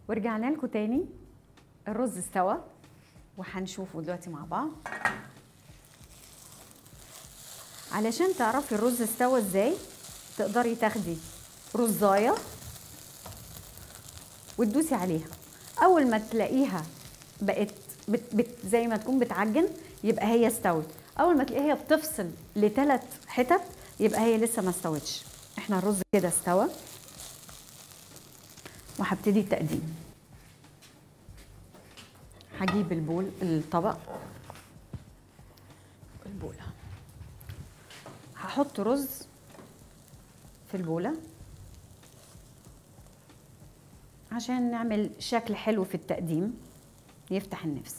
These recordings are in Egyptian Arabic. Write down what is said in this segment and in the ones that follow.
ورجعنا لكم تاني الرز استوى وهنشوفه دلوقتي مع بعض علشان تعرفي الرز استوى ازاي تقدري تاخدي رزايه وتدوسي عليها اول ما تلاقيها بقت بت بت زي ما تكون بتعجن يبقى هي استوت اول ما تلاقيها هي بتفصل لثلاث حتت يبقى هي لسه ما استوتش احنا الرز كده استوى وهبتدي التقديم هجيب البول الطبق البوله هحط رز في البوله عشان نعمل شكل حلو في التقديم يفتح النفس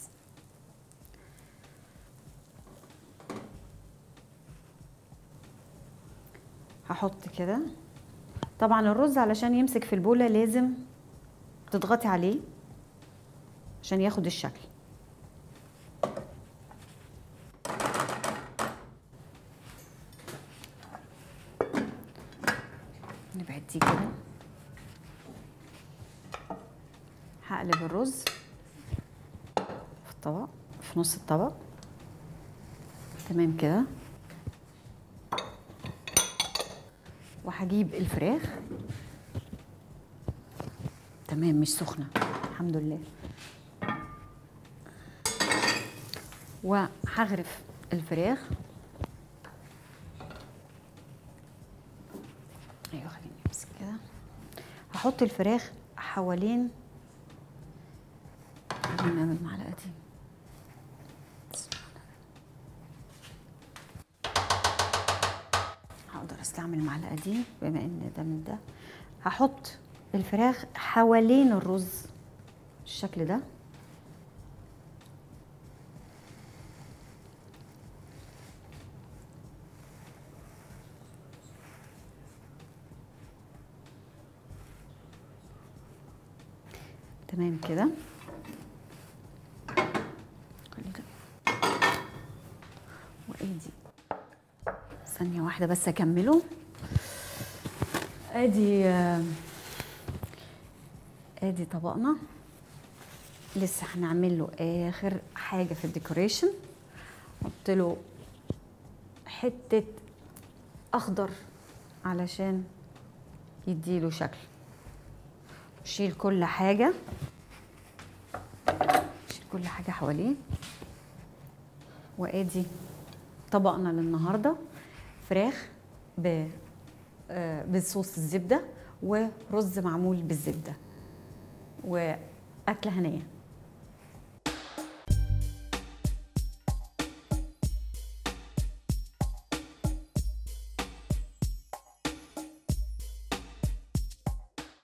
هحط كده طبعا الرز علشان يمسك في البوله لازم تضغطي عليه عشان ياخد الشكل نبعد دي كده هقلب الرز في الطبق في نص الطبق تمام كده وهجيب الفراخ تمام مش سخنه الحمد لله وهغرف الفراخ ايوه خليني امسك كده هحط الفراخ حوالين خلينا نعمل معلقه دي هقدر استعمل المعلقه دي بما ان ده من ده هحط الفراخ حوالين الرز بالشكل ده تمام كده وادي ثانية واحدة بس اكمله ادي ادي طبقنا لسه هنعمل له اخر حاجة في الديكوريشن نحط له حتة اخضر علشان يديله شكل شيل كل حاجة شيل كل حاجة حواليه وادي طبقنا للنهاردة فراخ ب بصوص الزبدة ورز معمول بالزبدة وأكلة هنية